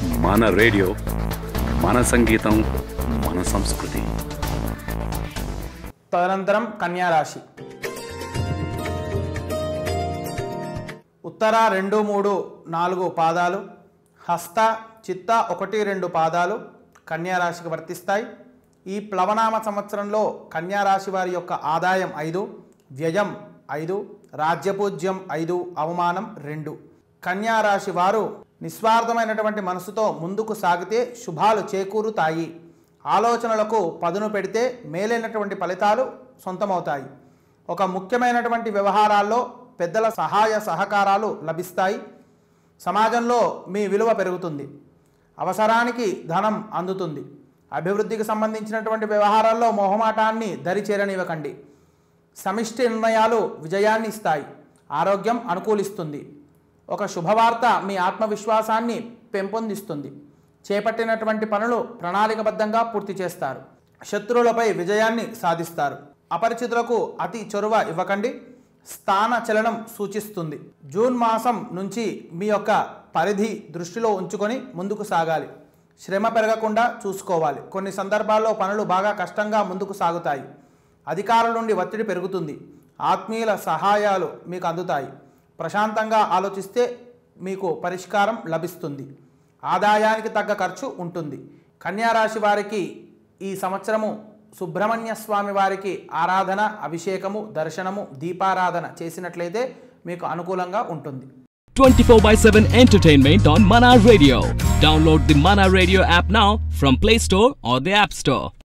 మన రేడియో మన సంగీతం మన సంస్కృతి తదనంతరం కన్యారాశి ఉత్తర రెండు మూడు నాలుగు పాదాలు హస్త చిత్త ఒకటి రెండు పాదాలు కన్యారాశికి వర్తిస్తాయి ఈ ప్లవనామ సంవత్సరంలో కన్యారాశి వారి యొక్క ఆదాయం ఐదు వ్యయం ఐదు రాజ్యపూజ్యం ఐదు అవమానం రెండు కన్యారాశి వారు నిస్వార్థమైనటువంటి మనసుతో ముందుకు సాగితే శుభాలు చేకూరుతాయి ఆలోచనలకు పదును పెడితే మేలైనటువంటి ఫలితాలు సొంతమవుతాయి ఒక ముఖ్యమైనటువంటి వ్యవహారాల్లో పెద్దల సహాయ సహకారాలు లభిస్తాయి సమాజంలో మీ విలువ పెరుగుతుంది అవసరానికి ధనం అందుతుంది అభివృద్ధికి సంబంధించినటువంటి వ్యవహారాల్లో మొహమాటాన్ని దరి చేరనివ్వకండి సమిష్టి నిర్ణయాలు విజయాన్ని ఇస్తాయి ఆరోగ్యం అనుకూలిస్తుంది ఒక శుభవార్త మీ ఆత్మవిశ్వాసాన్ని పెంపొందిస్తుంది చేపట్టినటువంటి పనులు ప్రణాళికబద్ధంగా పూర్తి చేస్తారు శత్రువులపై విజయాన్ని సాధిస్తారు అపరిచితులకు అతి చొరవ ఇవ్వకండి స్థాన చలనం సూచిస్తుంది జూన్ మాసం నుంచి మీ యొక్క పరిధి దృష్టిలో ఉంచుకొని ముందుకు సాగాలి శ్రమ పెరగకుండా చూసుకోవాలి కొన్ని సందర్భాల్లో పనులు బాగా కష్టంగా ముందుకు సాగుతాయి అధికారుల నుండి ఒత్తిడి పెరుగుతుంది ఆత్మీయుల సహాయాలు మీకు అందుతాయి ప్రశాంతంగా ఆలోచిస్తే మీకు పరిష్కారం లభిస్తుంది ఆదాయానికి తగ్గ ఖర్చు ఉంటుంది కన్యారాశి వారికి ఈ సంవత్సరము సుబ్రహ్మణ్య స్వామి వారికి ఆరాధన అభిషేకము దర్శనము దీపారాధన చేసినట్లయితే మీకు అనుకూలంగా ఉంటుంది 24 by 7 entertainment on Mana Radio. Download the Mana Radio app now from Play Store or the App Store.